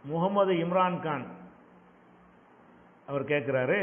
முகமது இம்ரான் கான் அவர் கேட்குறாரு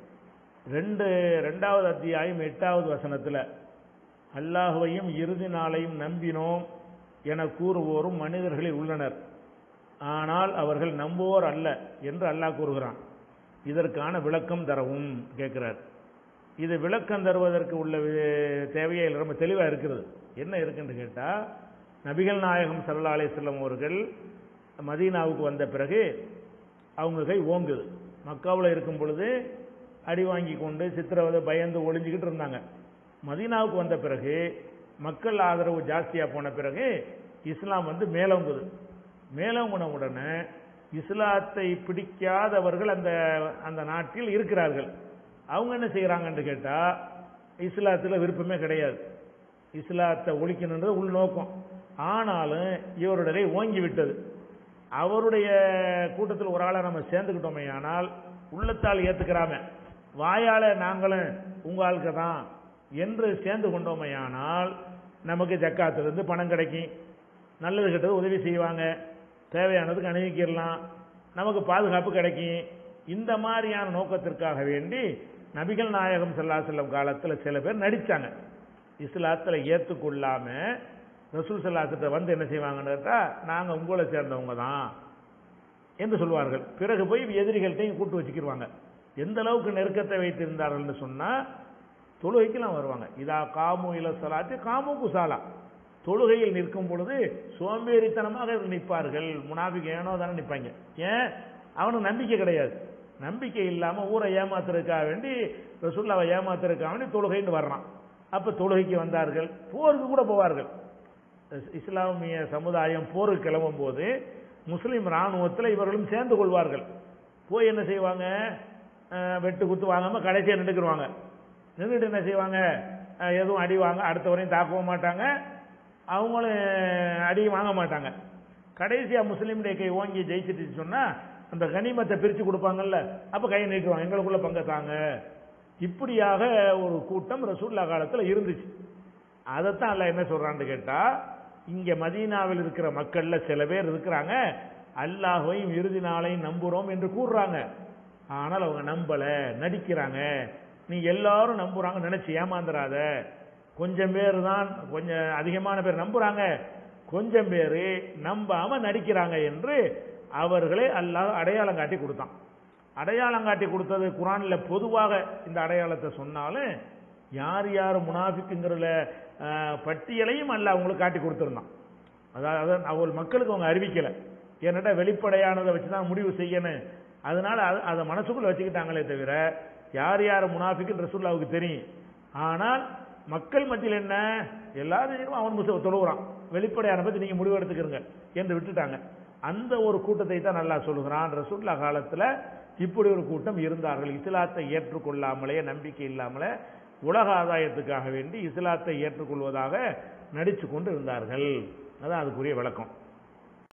ரெண்டு ரெண்டாவது அத்தியாயம் எட்டாவது வசனத்தில் அல்லாஹுவையும் இறுதி நாளையும் நம்பினோம் என கூறுவோரும் மனிதர்களில் உள்ளனர் ஆனால் அவர்கள் நம்புவோர் அல்ல என்று அல்லாஹ் கூறுகிறான் இதற்கான விளக்கம் தரவும் கேட்கிறார் இது விளக்கம் தருவதற்கு உள்ள வி- தேவையே இல்லை, ரொம்ப தெளிவாக இருக்கிறது என்ன இருக்குன்னு கேட்டால் நபிகள் நாயகம் சல்லா அலிஸ்லம் அவர்கள் மதீனாவுக்கு வந்த பிறகு அவங்க கை ஓங்குது மக்காவில் இருக்கும் பொழுது அடி வாங்கி கொண்டு சித்திரவதை பயந்து ஒளிஞ்சிக்கிட்டு இருந்தாங்க மதீனாவுக்கு வந்த பிறகு மக்கள் ஆதரவு ஜாஸ்தியாக போன பிறகு இஸ்லாம் வந்து மேலோங்குது மேலோங்கின உடனே இஸ்லாத்தை பிடிக்காதவர்கள் அந்த அந்த நாட்டில் இருக்கிறார்கள் அவங்க என்ன செய்கிறாங்கன்னு கேட்டால் இஸ்லாத்தில் விருப்பமே கிடையாது இஸ்லாத்தை ஒழிக்கணுன்றது உள்நோக்கம் ஆனாலும் இவருடைய ஓங்கி விட்டது அவருடைய கூட்டத்தில் ஒரு ஆளை நம்ம சேர்ந்துக்கிட்டோமே ஆனால் உள்ளத்தால் ஏற்றுக்கிறாம வாயால நாங்களும் உங்க ஆளுக்கு தான் என்று சேர்ந்து கொண்டோமையானால் நமக்கு ஜக்காத்திலிருந்து பணம் கிடைக்கும் நல்லது கெட்டது உதவி செய்வாங்க தேவையானதுக்கு அணிவிக்கிடலாம் நமக்கு பாதுகாப்பு கிடைக்கும் இந்த மாதிரியான நோக்கத்திற்காக வேண்டி நபிகள் நாயகம் ஸல்லல்லாஹு அலைஹி வஸல்லம் காலத்தில் சில பேர் நடிச்சாங்க இஸ்லாத்தில் ஏற்றுக்கொள்ளாம ரசூல் சல்லாத்திட்ட வந்து என்ன செய்வாங்கன்னு கேட்டால் நாங்கள் உங்களை சேர்ந்தவங்க தான் என்று சொல்வார்கள் பிறகு போய் எதிரிகள்கிட்டையும் கூட்டு வச்சுக்கிடுவாங்க எந்த அளவுக்கு நெருக்கத்தை வைத்திருந்தார்கள்னு சொன்னால் தொழுகைக்கெல்லாம் வருவாங்க இதா காமு இல சலாத்து காமு குசாலா தொழுகையில் நிற்கும் பொழுது சோம்பேறித்தனமாக நிற்பார்கள் முனாபிக்கு ஏனோ தானே நிற்பாங்க ஏன் அவனுக்கு நம்பிக்கை கிடையாது நம்பிக்கை இல்லாமல் ஊரை ஏமாத்துறதுக்காக வேண்டி ரசுல்லாவை ஏமாத்துறதுக்காக வேண்டி தொழுகைன்னு வர்றான் அப்போ தொழுகைக்கு வந்தார்கள் போருக்கு கூட போவார்கள் இஸ்லாமிய சமுதாயம் போருக்கு கிளம்பும் போது முஸ்லீம் இராணுவத்தில் இவர்களும் சேர்ந்து கொள்வார்கள் போய் என்ன செய்வாங்க அஹ், வெட்டு குத்து வாங்காமல் கடைசியாக நின்றுக்குருவாங்க நின்றுட்டு என்ன செய்வாங்க அஹ், எதுவும் அடி வாங்க அடுத்தவரையும் தாக்கவும் மாட்டாங்க அவங்களும் அடி வாங்க மாட்டாங்க கடைசியாக முஸ்லீம்டைய கை ஓங்கி ஜெயிச்சிட்டு சொன்னால் அந்த கனிமத்தை பிரித்து கொடுப்பாங்கல்ல அப்போ கையை நீட்டுவாங்க எங்களுக்குள்ள பங்கை தாங்க இப்படியாக ஒரு கூட்டம் ரசூல்லா காலத்தில் இருந்துச்சு அதைத்தான் அல்ல என்ன சொல்றான்னு கேட்டா இங்க மதீனாவில் இருக்கிற மக்கள்ல சில பேர் இருக்கிறாங்க அல்லாஹையும் இறுதி நாளையும் நம்புறோம் என்று கூறுறாங்க ஆனால் அவங்க நம்பல நடிக்கிறாங்க நீ எல்லாரும் நம்புறாங்க நினைச்சு ஏமாந்துறாத கொஞ்சம் பேர் தான் கொஞ்சம் அதிகமான பேர் நம்புறாங்க கொஞ்சம் பேர் நம்பாம நடிக்கிறாங்க என்று அவர்களே அல்லாஹ் அடையாளம் காட்டி கொடுத்தான் அடையாளம் காட்டி கொடுத்தது குரான்ல பொதுவாக இந்த அடையாளத்தை சொன்னாலும் யார் யார் முனாஃபிக்குங்கிறல பட்டியலையும் அல்ல அவங்களுக்கு காட்டி கொடுத்துருந்தான் அதாவது அவள் மக்களுக்கு அவங்க அறிவிக்கலை ஏன்னாட்டா வெளிப்படையானதை வச்சு தான் முடிவு செய்யணும் அதனால அது- அதை மனசுக்குள்ள வச்சுக்கிட்டாங்களே தவிர யார் யார் முனாஃபிக்குன்னு ரசூல்லாவுக்கு தெரியும் ஆனால் மக்கள் மத்தியில் என்ன எல்லாரும் அவன் முச தொழுகிறான் வெளிப்படையான பற்றி நீங்கள் முடிவு எடுத்துக்கிறங்க என்று விட்டுட்டாங்க அந்த ஒரு கூட்டத்தை தான் நல்லா சொல்லுகிறான் ரசூல்லா காலத்தில் இப்படி ஒரு கூட்டம் இருந்தார்கள் இஸ்லாத்தை ஏற்றுக்கொள்ளாமலே நம்பிக்கை இல்லாமலே உலக ஆதாயத்துக்காக வேண்டி இஸ்லாத்தை ஏற்றுக்கொள்வதாக நடித்து கொண்டு இருந்தார்கள் அதான் அதுக்குரிய விளக்கம்